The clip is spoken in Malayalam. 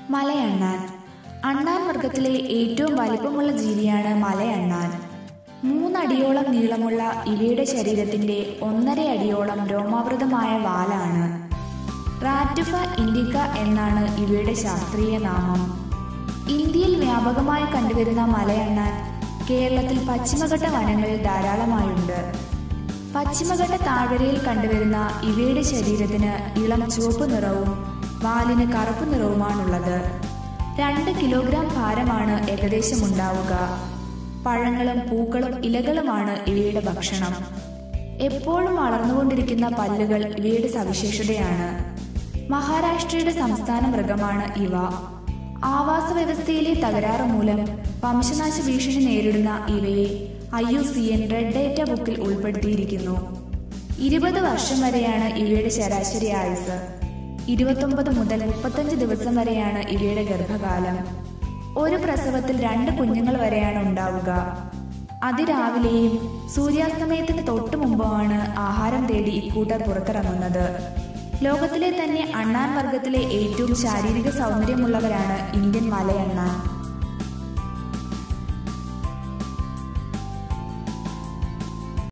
മലയണ്ണാൻ അണ്ണാൻ വർഗത്തിലെ ഏറ്റവും വലിപ്പമുള്ള ജീവിയാണ് മലയണ്ണാൻ മൂന്നടിയോളം നീളമുള്ള ഇവയുടെ ശരീരത്തിന്റെ ഒന്നര അടിയോളം രോമാവൃതമായ വാലാണ് റാറ്റുഫ ഇൻഡിക്ക എന്നാണ് ഇവയുടെ ശാസ്ത്രീയ നാമം ഇന്ത്യയിൽ വ്യാപകമായി കണ്ടുവരുന്ന മലയണ്ണാൻ കേരളത്തിൽ പശ്ചിമഘട്ട വനങ്ങളിൽ ധാരാളമായുണ്ട് പശ്ചിമഘട്ട താഴ്വരയിൽ കണ്ടുവരുന്ന ഇവയുടെ ശരീരത്തിന് ഇളം ചുവപ്പ് നിറവും വാലിന് കറുപ്പ് നിറവുമാണുള്ളത് രണ്ട് കിലോഗ്രാം ഭാരമാണ് ഏകദേശം ഉണ്ടാവുക പഴങ്ങളും പൂക്കളും ഇലകളുമാണ് ഇവയുടെ ഭക്ഷണം എപ്പോഴും വളർന്നുകൊണ്ടിരിക്കുന്ന പല്ലുകൾ ഇവയുടെ സവിശേഷതയാണ് മഹാരാഷ്ട്രയുടെ സംസ്ഥാന മൃഗമാണ് ഇവ ആവാസ വ്യവസ്ഥയിലെ തകരാറ് മൂലം വംശനാശ ഭീഷണി നേരിടുന്ന ഇവയെ I U C N red data ബുക്കിൽ ഉൾപ്പെടുത്തിയിരിക്കുന്നു ഇരുപത് വർഷം വരെയാണ് ഇവയുടെ ശരാശരി ആയുസ് ഇരുപത്തൊമ്പത് മുതൽ മുപ്പത്തഞ്ച് ദിവസം വരെയാണ് ഇവയുടെ ഗർഭകാലം ഒരു പ്രസവത്തിൽ രണ്ട് കുഞ്ഞുങ്ങൾ വരെയാണ് ഉണ്ടാവുക അതിരാവിലെയും സൂര്യാസ്തമയത്തിന് തൊട്ടു മുമ്പുമാണ് ആഹാരം തേടി ഇക്കൂട്ടർ പുറത്തിറങ്ങുന്നത് ലോകത്തിലെ തന്നെ അണ്ണാൻ വർഗത്തിലെ ഏറ്റവും ശാരീരിക സൗന്ദര്യമുള്ളവരാണ് ഇന്ത്യൻ മലയണ്ണാൻ